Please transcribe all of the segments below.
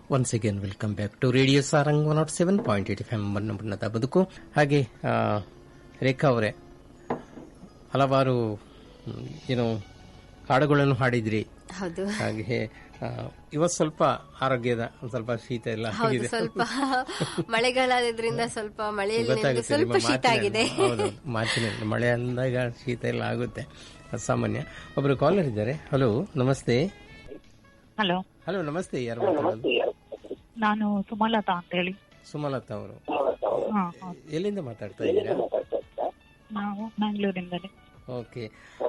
Once again welcome back to radio Sarang one nought seven point eight F M ಬಣ್ಣದ ಬದುಕು ಹಾಗೆ ಆ, ರೇಖಾ ಅವರೇ ಹಲವಾರು ಮ್, ಏನು ಹಾಡುಗಳನ್ನು ಹಾಡಿದ್ರಿ ಹೌದು ಹಾಗೆ ಆ, ಇವತ್ತು ಸ್ವಲ್ಪ ಆರೋಗ್ಯದ ಒಂದ್ ಸ್ವಲ್ಪ ಶೀತ ಎಲ್ಲ ಹೌದು ಆಗಿದೆ ಸ್ವಲ್ಪ ಮಳೆಗಾಲದ್ರಿಂದ ಸ್ವಲ್ಪ ಮಳೆಯಲ್ಲಿ ನೆನೆದು ಗೊತ್ತಾಗುತ್ತೆ ಸ್ವಲ್ಪ ನಿಮ್ಮ ಶೀತ ಆಗಿದೆ ಮಾತಿನಲ್ಲಿ. ಹೌದು ಮಾತಿನಲ್ಲಿ ಮಳೆ ಅಂದಾಗ ಶೀತ ಎಲ್ಲ ಆಗುತ್ತೆ ಅದು ಸಾಮಾನ್ಯ ಒಬ್ರು ಕಾಲರ್ ಇದ್ದಾರೆ ಹಲೋ ನಮಸ್ತೆ ಹಲೋ ಹಲೋ ನಮಸ್ತೆ ಯಾರು ಮಾತಾಡೋದು ನಾನು ಸುಮಲತಾ ಅಂತ ಹೇಳಿ ಸುಮಲತಾ ಅವರು ಹಾ ಹೌದು ಎಲ್ಲಿಂದ ಮಾತಾಡ್ತಾ ಇದ್ದೀರಾ ನಾವು ಮ್ಯಾಂಗ್ಳೂರಿಂದಲೇ ಓಕೆ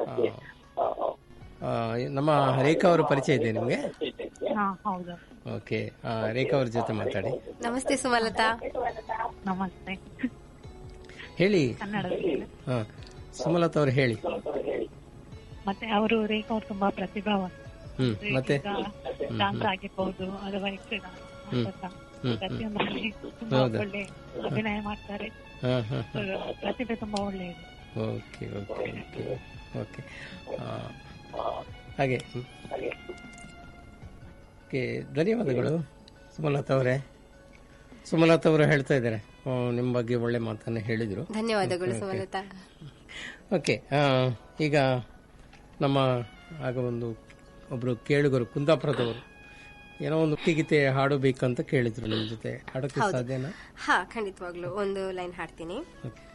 ನಮ್ಮ ರೇಖಾ ಅವರ ಪರಿಚಯ ಇದೆ ನಿಮಗೆ ಹಾ ಹೌದು ಓಕೆ ಆ, ರೇಖಾ ಅವ್ರ ಜೊತೆ ಮಾತಾಡಿ ನಮಸ್ತೆ ಸುಮಲತಾ ನಮಸ್ತೆ ಹೇಳಿ ಕನ್ನಡದಲ್ಲಿ ಹಾ ಸುಮಲತಾ ಅವರು ಹೇಳಿ ಮತ್ತೆ ಅವರು ರೇಖಾ ಅವರು ತುಂಬಾ ಪ್ರತಿಭಾವಂತ ಹ್ಮ್ ಮತ್ತೆ ಡಾನ್ಸ್ ಆಗಿರ್ಬೋದು ಅಥವಾ ಯಕ್ಷಗಾನ ನಾಟಕ, ಹ್ಮ್. ಪ್ರತಿಯೊಂದರಲ್ಲಿ ತುಂಬಾ ಹೌದಾ? ಒಳ್ಳೆ ಅಭಿನಯ ಮಾಡ್ತಾರೆ ಹಾ ಹಾ ಪ್ರತಿಭೆ ತುಂಬಾ ಒಳ್ಳೆ ಇದೆ ಓಕೆ ಓಕೆ ಓಕೆ ಓಕೆ ಆ, ಹಾಗೆ ಹ್ಮ್. ಓಕೆ ಧನ್ಯವಾದಗಳು ಸುಮಲತಾ ಅವರೇ ಸುಮಲತಾ ಅವರು ಹೇಳ್ತಾ ಇದ್ದಾರೆ ಆ, ನಿಮ್ಮ ಬಗ್ಗೆ ಒಳ್ಳೆ ಮಾತನ್ನ ಹೇಳಿದ್ರು ಧನ್ಯವಾದಗಳು ಸುಮಲತಾ ಓಕೆ ಆ, ಈಗ ನಮ್ಮ ಆಗ ಒಂದು ಒಬ್ರು ಕೇಳುಗರು ಕುಂದಾಪುರದವರು ಏನೋ ಒಂದು ಗೀತೆ ಹಾಡಬೇಕಂತ ಕೇಳಿದ್ರು ನಿಮ್ಮ ಜೊತೆ ಹಾಡೋಕೆ ಸಾಧ್ಯನಾ ಹಾ ಖಂಡಿತವಾಗ್ಲು ಒಂದು ಲೈನ್ ಹಾಡ್ತೀನಿ ಓಕೆ